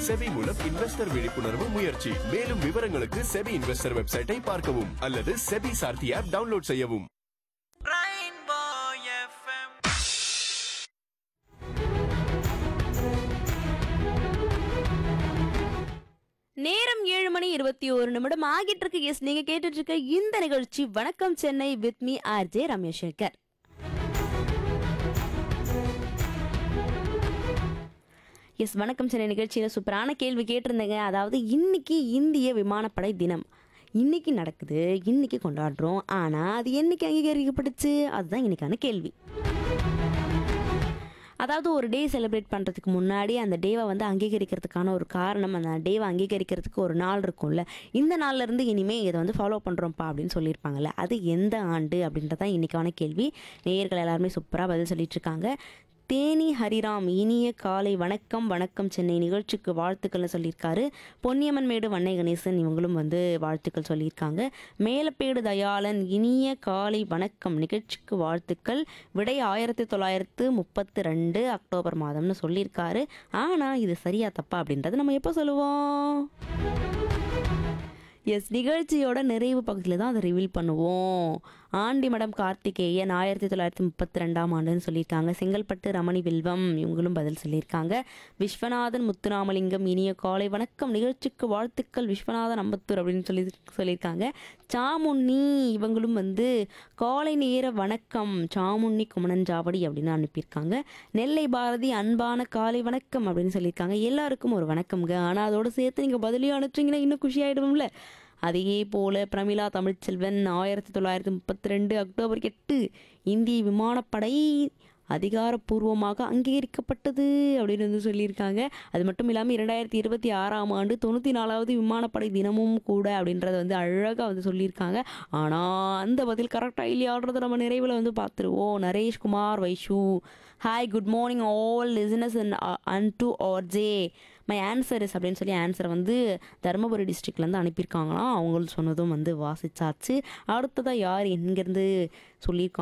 SEBI மூலம் investor விழிப்புணர்வு முயற்சி மேலும் விவரங்களுக்கு செபி இன்வெஸ்டர் வெப்சைட்டை பார்க்கவும் அல்லது செபி சார்த்தி ஆப் டவுன்லோட் செய்யவும் Rainbow FM. நேரம் ஏழு மணி இருபத்தி ஒரு நிமிடம் ஆகிட்டு இருக்கு எஸ் நீங்க கேட்டுட்டு இருக்க இந்த நிகழ்ச்சி வணக்கம் Chennai with me R J Ramesh Sekar S வணக்கம் சென்னை நிகழ்ச்சியில் சூப்பரான கேள்வி கேட்டிருந்தேங்க அதாவது இன்னைக்கு இந்திய விமானப்படை தினம் இன்னைக்கு நடக்குது இன்னைக்கு கொண்டாடுறோம் ஆனால் அது என்னைக்கு அங்கீகரிக்கப்பட்டுச்சு அதுதான் இன்னைக்கான கேள்வி அதாவது ஒரு டே செலிப்ரேட் பண்ணுறதுக்கு முன்னாடி அந்த டேவை வந்து அங்கீகரிக்கிறதுக்கான ஒரு காரணம் அந்த டேவை அங்கீகரிக்கிறதுக்கு ஒரு நாள் இருக்கும்ல இந்த நாள்ல இருந்து இனிமேல் இதை வந்து ஃபாலோ பண்ணுறோம்ப்பா அப்படின்னு சொல்லியிருப்பாங்கல்ல அது எந்த ஆண்டு அப்படின்றதான் இன்றைக்கான கேள்வி நேயர்கள் எல்லாருமே சூப்பராக பதில் சொல்லிட்டு இருக்காங்க தேனி ஹரிராம் இனிய காலை வணக்கம் வணக்கம் சென்னை நிகழ்ச்சிக்கு வாழ்த்துக்கள்னு சொல்லியிருக்காரு பொன்னியம்மன் மேடு வண்ணை கணேசன் இவங்களும் வந்து வாழ்த்துக்கள் சொல்லியிருக்காங்க மேலப்பேடு தயாளன் இனிய காலை வணக்கம் நிகழ்ச்சிக்கு வாழ்த்துக்கள் விடை ஆயிரத்தி தொள்ளாயிரத்து முப்பத்தி ரெண்டு அக்டோபர் மாதம்னு சொல்லியிருக்காரு ஆனால் இது சரியா தப்பா அப்படின்றத நம்ம எப்போ சொல்லுவோம் எஸ் நிகழ்ச்சியோட நிறைவு பகுதியில் தான் அதை ரிவீல் பண்ணுவோம் ஆண்டி மடம் கார்த்திகேயன் ஆயிரத்தி தொள்ளாயிரத்தி முப்பத்தி ரெண்டாம் ஆண்டுன்னு சொல்லியிருக்காங்க செங்கல்பட்டு ரமணி வில்வம் இவங்களும் பதில் சொல்லியிருக்காங்க விஸ்வநாதன் முத்துராமலிங்கம் இனிய காலை வணக்கம் நிகழ்ச்சிக்கு வாழ்த்துக்கள் விஸ்வநாதன் அம்பத்தூர் அப்படின்னு சொல்லி சொல்லியிருக்காங்க சாமுண்ணி இவங்களும் வந்து காலை நேர வணக்கம் சாமுண்ணி குமணன் ஜாவடி அப்படின்னு அனுப்பியிருக்காங்க நெல்லை பாரதி அன்பான காலை வணக்கம் அப்படின்னு சொல்லியிருக்காங்க எல்லாருக்கும் ஒரு வணக்கம்ங்க ஆனால் அதோட சேர்த்து நீங்கள் பதிலையும் அனுப்பிச்சிங்கன்னா இன்னும் குஷியாயிடுவோம்ல அதே போல பிரமிளா தமிழ்ச்செல்வன் ஆயிரத்தி தொள்ளாயிரத்தி முப்பத்தி ரெண்டு அக்டோபர் எட்டு இந்திய விமானப்படை அதிகாரப்பூர்வமாக அங்கீகரிக்கப்பட்டது அப்படின்னு வந்து சொல்லியிருக்காங்க அது மட்டும் இல்லாமல் இரண்டாயிரத்தி இருபத்தி ஆறாம் ஆண்டு தொண்ணூற்றி நாலாவது விமானப்படை தினமும் கூட அப்படின்றத வந்து அழகாக வந்து சொல்லியிருக்காங்க ஆனால் அந்த பதில் கரெக்டாக இல்லையாடுறத நம்ம நிறைவில் வந்து பார்த்துருவோம் Nareshkumar Vaishu hi good morning all listeners and an to R J my answer is அப்படின்னு சொல்லி ஆன்சரை வந்து தருமபுரி டிஸ்ட்ரிக்ட்லேருந்து அனுப்பியிருக்காங்களாம் அவங்க சொன்னதும் வந்து வாசிச்சாச்சு அடுத்ததாக யார் எங்கேருந்து சொல்லியிருக்காங்க